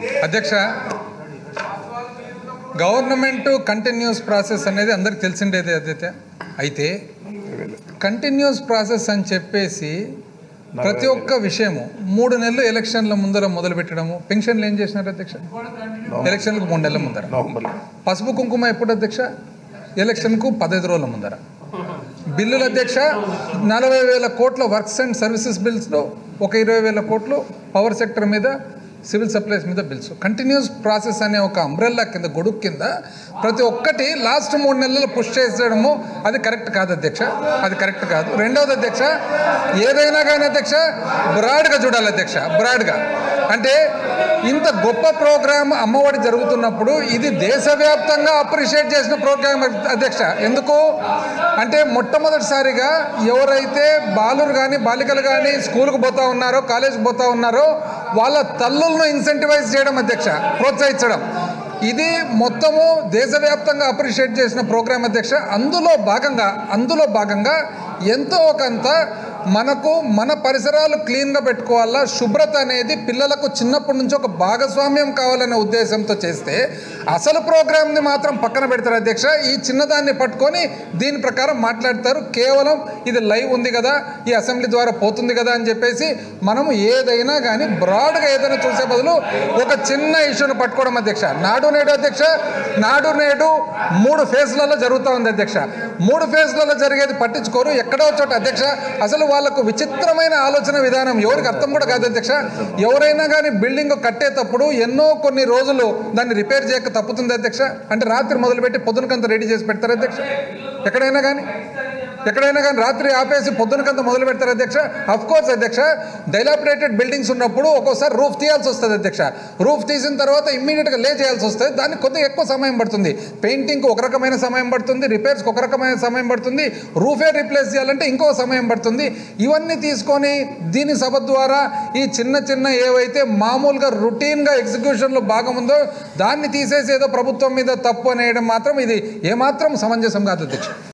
అధ్యక్ష government continuous process అనేది అందరికి తెలిసిండేది అదైతే అయితే కంటిన్యూస్ ప్రాసెస్ అని చెప్పేసి ప్రతి ఒక్క విషయము మూడు నెలలు ఎలక్షన్ల ముందర మొదలు పెట్టడము పెన్షన్లు ఏం చేసినారు అధ్యక్ష ఎలక్షన్లకు మూడు నెలల ముందర నవంబర్లో పసుపు కుంకుమ ఎప్పుడు అధ్యక్ష ఎలక్షన్కు పదహైదు రోజుల ముందర బిల్లుల అధ్యక్ష నలభై వేల కోట్ల వర్క్స్ అండ్ సర్వీసెస్ బిల్స్లో ఒక ఇరవై వేల కోట్లు పవర్ సెక్టర్ మీద సివిల్ సప్లైస్ మీద బిల్స్ కంటిన్యూస్ ప్రాసెస్ అనే ఒక అంబ్రెల్లా కింద గొడుగు కింద ప్రతి ఒక్కటి లాస్ట్ మూడు నెలలు పుష్ చేసేయడము అది కరెక్ట్ కాదు అధ్యక్ష అది కరెక్ట్ కాదు రెండవది అధ్యక్ష ఏదైనా కానీ అధ్యక్ష బ్రాడ్గా చూడాలి అధ్యక్ష బ్రాడ్గా అంటే ఇంత గొప్ప ప్రోగ్రామ్ అమ్మఒడి జరుగుతున్నప్పుడు ఇది దేశవ్యాప్తంగా అప్రిషియేట్ చేసిన ప్రోగ్రామ్ అధ్యక్ష ఎందుకు అంటే మొట్టమొదటిసారిగా ఎవరైతే బాలురు కానీ బాలికలు కానీ స్కూల్కి పోతా ఉన్నారో కాలేజీకి పోతా ఉన్నారో వాళ్ళ తల్లులను ఇన్సెంటివైజ్ చేయడం అధ్యక్ష ప్రోత్సహించడం ఇది మొత్తము దేశవ్యాప్తంగా అప్రిషియేట్ చేసిన ప్రోగ్రామ్ అధ్యక్ష అందులో భాగంగా అందులో భాగంగా ఎంతో కొంత మనకు మన పరిసరాలు క్లీన్గా పెట్టుకోవాలా శుభ్రత అనేది పిల్లలకు చిన్నప్పటి నుంచి ఒక భాగస్వామ్యం కావాలనే ఉద్దేశంతో చేస్తే అసలు ప్రోగ్రామ్ని మాత్రం పక్కన పెడతారు అధ్యక్ష ఈ చిన్నదాన్ని పట్టుకొని దీని ప్రకారం మాట్లాడతారు కేవలం ఇది లైవ్ ఉంది కదా ఈ అసెంబ్లీ ద్వారా పోతుంది కదా అని చెప్పేసి మనము ఏదైనా కానీ బ్రాడ్గా ఏదైనా చూసే బదులు ఒక చిన్న ఇష్యూని పట్టుకోవడం అధ్యక్ష నాడు నేడు అధ్యక్ష నాడు నేడు మూడు ఫేజ్లలో జరుగుతూ ఉంది అధ్యక్ష మూడు ఫేజ్లలో జరిగేది పట్టించుకోరు ఎక్కడో చోట అధ్యక్ష అసలు వాళ్ళకు విచిత్రమైన ఆలోచన విధానం ఎవరికి అర్థం కూడా కాదు అధ్యక్ష ఎవరైనా కానీ బిల్డింగ్ కట్టేటప్పుడు ఎన్నో కొన్ని రోజులు దాన్ని రిపేర్ చేయక తప్పుతుంది అధ్యక్ష అంటే రాత్రి మొదలుపెట్టి పొద్దునకంత రెడీ చేసి పెడతారు అధ్యక్ష ఎక్కడైనా కానీ ఎక్కడైనా కానీ రాత్రి ఆపేసి పొద్దునకంత మొదలు పెడతారు అధ్యక్ష అఫ్ కోర్స్ అధ్యక్ష డైలాబరేటెడ్ బిల్డింగ్స్ ఉన్నప్పుడు ఒక్కోసారి రూఫ్ తీయాల్సి వస్తుంది అధ్యక్ష రూఫ్ తీసిన తర్వాత ఇమ్మీడియట్గా లే చేయాల్సి వస్తుంది దానికి కొద్దిగా ఎక్కువ సమయం పడుతుంది పెయింటింగ్కి ఒక రకమైన సమయం పడుతుంది రిపేర్స్కి ఒక రకమైన సమయం పడుతుంది రూఫే రీప్లేస్ చేయాలంటే ఇంకో సమయం పడుతుంది ఇవన్నీ తీసుకొని దీని సభ ద్వారా ఈ చిన్న చిన్న ఏవైతే మామూలుగా రొటీన్గా ఎగ్జిక్యూషన్లో భాగం ఉందో దాన్ని తీసేసి ఏదో ప్రభుత్వం మీద తప్పు అనేయడం మాత్రం ఇది ఏమాత్రం సమంజసం కాదు అధ్యక్ష